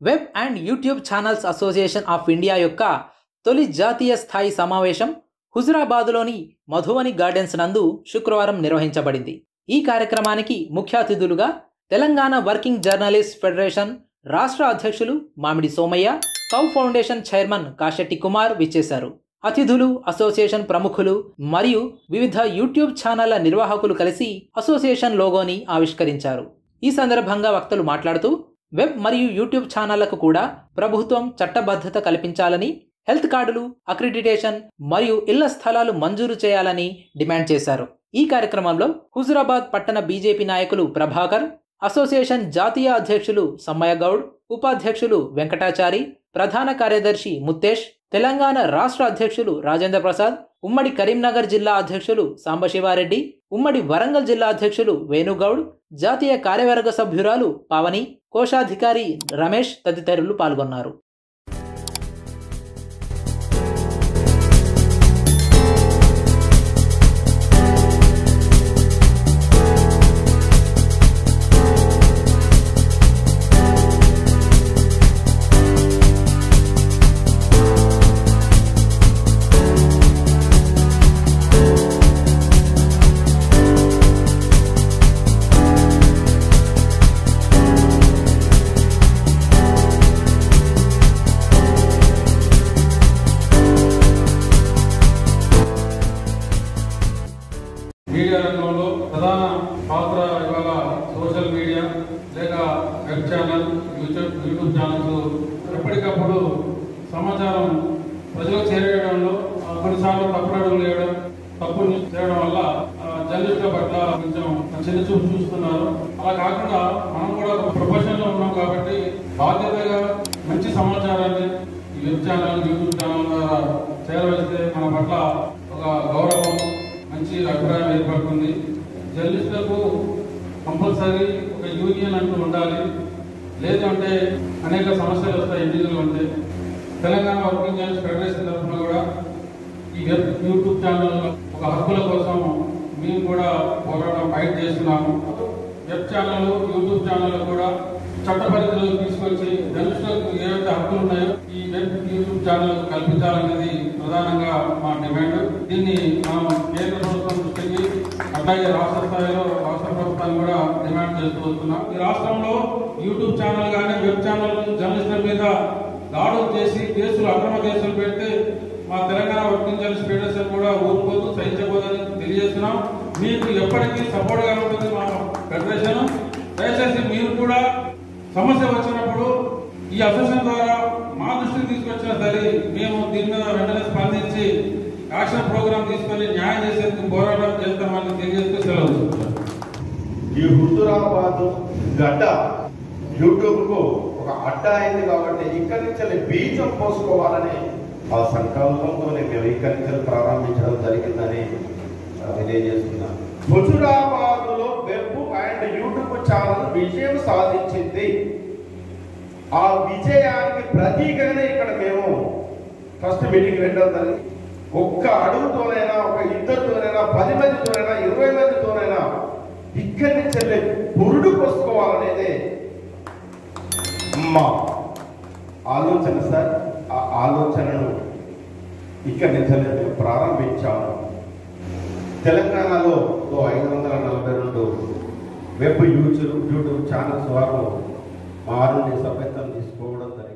Web and YouTube channels association of India యొక్క తొలి జాతీయ స్థాయి సమావేశం హుజురాబాదులోని మధువని గార్డెన్స్ నందు శుక్రవారం నిర్వహించబడింది ఈ కార్యక్రమానికి ముఖ్య అతిథులుగా తెలంగాణ వర్కింగ్ జర్నలిస్ట్ ఫెడరేషన్ రాష్ట్ర అధ్యక్షులు Mamidi Somaiah cow foundation chairman Kasetti Kumar విచ్చేశారు అతిథులు అసోసియేషన్ ప్రముఖులు మరియు వివిధ యూట్యూబ్ ఛానళ్ల నిర్వాహకులు కలిసి అసోసియేషన్ లోగోని ఆవిష్కరించారు ఈ సందర్భంగా వక్తలు మాట్లాడుతూ వెబ్ మరియు యూట్యూబ్ ఛానళ్లకు కూడా ప్రభుత్వం చట్టబద్ధత కల్పించాలని హెల్త్ కార్డులు అక్రిడిటేషన్ మరియు ఇళ్ల స్థలాలు మంజూరు చేయాలని డిమాండ్ చేశారు ఈ కార్యక్రమంలో హుజురాబాద్ పట్టణ బీజేపీ నాయకులు ప్రభాకర్ అసోసియేషన్ జాతీయ అధ్యక్షులు సమ్మయ్య గౌడ్ ఉపాధ్యక్షులు వెంకటాచారి ప్రధాన కార్యదర్శి ముత్తేష్ తెలంగాణ రాష్ట్ర అధ్యక్షులు రాజేంద్ర ప్రసాద్ ఉమ్మడి కరీంనగర్ జిల్లా అధ్యక్షులు సాంబశివారెడ్డి ఉమ్మడి వరంగల్ జిల్లా అధ్యక్షులు వేణుగౌడ్ జాతీయ కార్యవర్గ సభ్యురాలు పావని కోశాధికారి రమేష్ తదితరులు పాల్గొన్నారు మీడియా రంగంలో ప్రధాన పాత్ర ఇవాళ సోషల్ మీడియా లేక web channel YouTube YouTube channels ఎప్పటికప్పుడు సమాచారం ప్రజలకు చేరేయడంలో ఆ, కొన్నిసార్లు తప్పుడు అడుగులు వేయడం తప్పులు చేయడం వల్ల ఆ, జర్నలిస్టుల పట్ల కొంచెం చిన్న చూపు చూస్తున్నారు అలా కాకుండా మనం కూడా ఒక ప్రొఫెషన్ లో ఉన్నాం కాబట్టి బాధ్యతగా మంచి సమాచారాన్ని ఈ వెబ్ ఛానల్ యూట్యూబ్ ఛానల్ ద్వారా చేరవేస్తే మన పట్ల ఒక గౌరవం మంచి అభిప్రాయం ఏర్పడుతుంది జర్నలిస్టులకు కంపల్సరీ ఒక యూనియన్ అంటూ ఉండాలి లేదు అంటే అనేక సమస్యలు వస్తాయి ఇండివిజువల్ ఉంటే తెలంగాణ వర్కింగ్ జర్నలిస్ట్ ఫెడరేషన్ తరఫున కూడా ఈ వెబ్ యూట్యూబ్ ఛానల్ ఒక హక్కుల కోసం మేము కూడా పోరాటం ఫైట్ చేస్తున్నాము వెబ్ ఛానల్ యూట్యూబ్ ఛానల్ కూడా చట్ట పరిధిలోకి తీసుకొచ్చి జర్నలిస్టులకు ఏవైతే హక్కులు ఉన్నాయో ఈ వెబ్ యూట్యూబ్ ఛానల్ కల్పించాలనేది ప్రధానంగా మా డిమాండ్ దీన్ని మనం కేంద్ర ప్రభుత్వం దృష్టికి అట్లాగే రాష్ట్ర స్థాయిలో రాష్ట్ర ప్రభుత్వాన్ని కూడా డిమాండ్ చేస్తూ వస్తున్నాం ఈ రాష్ట్రంలో యూట్యూబ్ ఛానల్ కానీ వెబ్ ఛానల్ జర్నలిస్టుల మీద దాడులు చేసి కేసులు అక్రమ కేసులు పెడితే మా తెలంగాణ వర్కింగ్ జర్నలిస్ట్ ఫెడరేషన్ కూడా ఊరుకోదు సహించబోదని తెలియజేస్తున్నాం మీకు ఎప్పటికీ సపోర్ట్ గా ఉంటుంది మా ఫెడరేషన్ దయచేసి మీరు కూడా సమస్య వచ్చినప్పుడు ఈ అసోసియేషన్ ద్వారా మా దృష్టికి తీసుకొచ్చిన సరే మేము దీని మీద వెంటనే స్పందించి యాక్షన్ ప్రోగ్రామ్ తీసుకొని న్యాయం చేసేందుకు పోరాటం చేస్తామని తెలియజేస్తూ సెలవు తీసుకుంటాం. ఈ హుజురాబాద్ గడ్డ యూట్యూబ్ కు ఒక అడ్డ అయింది కాబట్టి ఇక్కడి నుంచి బీజం పోసుకోవాలని ఆ సంకల్పంతోనే మేము ఇక్కడి నుంచి ప్రారంభించడం జరిగిందని ఆ, తెలియజేస్తున్నాను హుజురాబాద్ లో వెబ్ అండ్ యూట్యూబ్ ఛానల్ విజయం సాధించింది ఆ విజయానికి ప్రతీకగానే ఇక్కడ మేము ఫస్ట్ మీటింగ్ పెట్టడం జరిగింది ఒక్క అడుగుతోనైనా ఒక ఇద్దరితోనైనా పది మందితోనైనా ఇరవై మందితోనైనా ఇక్కడి నుంచి వెళ్ళి పురుడు పోసుకోవాలనేదే మా ఆలోచన సార్ ఆ ఆలోచనను ఇక్కడి నుంచి వెళ్ళి మేము ప్రారంభించాము తెలంగాణలో ఓ ఐదు వందల నలభై రెండు వెబ్ యూట్యూబ్ యూట్యూబ్ ఛానల్స్ వారు మా నుండి సభ్యత్వం తీసుకోవడం జరిగింది